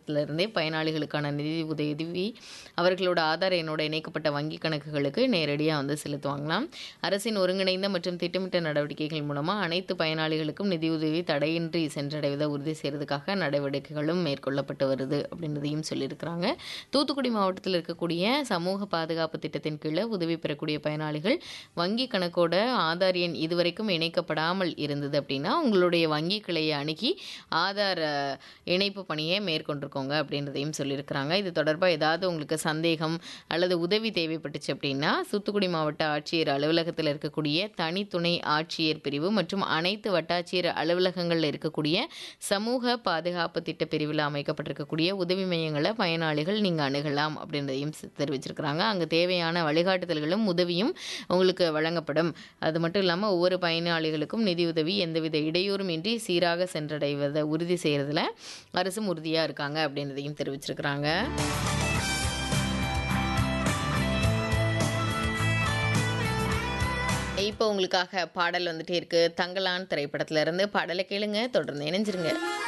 மாதத்திலிருந்தே பயனாளிகளுக்கான நிதி உதவி அவர்களோட ஆதார் எண்ணோட இணைக்கப்பட்ட வங்கி கணக்குகளுக்கு நேரடியாக வந்து செலுத்துவாங்களாம் அரசின் ஒருங்கிணைந்த மற்றும் திட்டமிட்ட நடவடிக்கைகள் மூலமாக அனைத்து பயனாளிகளுக்கும் நிதியுதவி தடையின்றி சென்றடைவதை உறுதி செய்கிறதுக்காக நடவடிக்கைகளும் மேற்கொள்ளப்பட்டு வருது அப்படின்றதையும் சொல்லியிருக்கிறாங்க தூத்துக்குடி மாவட்டத்தில் இருக்கக்கூடிய சமூக பாதுகாப்பு திட்டத்தின் கீழே உதவி பெறக்கூடிய பயனாளிகள் வங்கி கணக்கோட ஆதார் எண் இதுவரைக்கும் இணைக்கப்படாமல் இருந்தது அப்படின்னா உங்களுடைய வங்கி கிளையை அணுகி ஆதார் அஹ், இணைப்பு பணியை மேற்கொண்டிருக்கோங்க அப்படின்றதையும் சொல்லியிருக்கிறாங்க இது தொடர்பாக ஏதாவது உங்களுக்கு சந்தேகம் அல்லது உதவி தேவைப்பட்டுச்சு அப்படின்னா தூத்துக்குடி மாவட்ட ஆட்சியர் அலுவலகத்தில் இருக்கக்கூடிய தனி துணை ஆட்சியர் பிரிவு மற்றும் அனைத்து வட்டாட்சியர் அலுவலகங்களில் இருக்கக்கூடிய சமூக பாதுகாப்பு திட்ட பிரிவில் அமைக்கப்பட்டிருக்கக்கூடிய உதவி மையங்களை பயனாளிகள் நீங்கள் அணுகலாம் அப்படின்றதையும் சி- தெரிவிச்சிருக்கிறாங்க அங்கே தேவையான வழிகாட்டுதல்களும் உதவியும் உங்களுக்கு வழங்கப்படும் அது மட்டும் இல்லாமல் ஒவ்வொரு பயனாளிகளுக்கும் நிதியுதவி எந்தவித இடையூறும் இன்றி சீராக சென்றடைவதை உறுதி செய்கிறதுல அரசும் உறுதியாக இருக்காங்க அப்படின்றதையும் தெரிவிச்சிருக்கிறாங்க இப்போ உங்களுக்காக பாடல் வந்துட்டே இருக்கு தங்கலான் திரைப்படத்துல இருந்து பாடலை கேளுங்க தொடர்ந்து இணைஞ்சிருங்க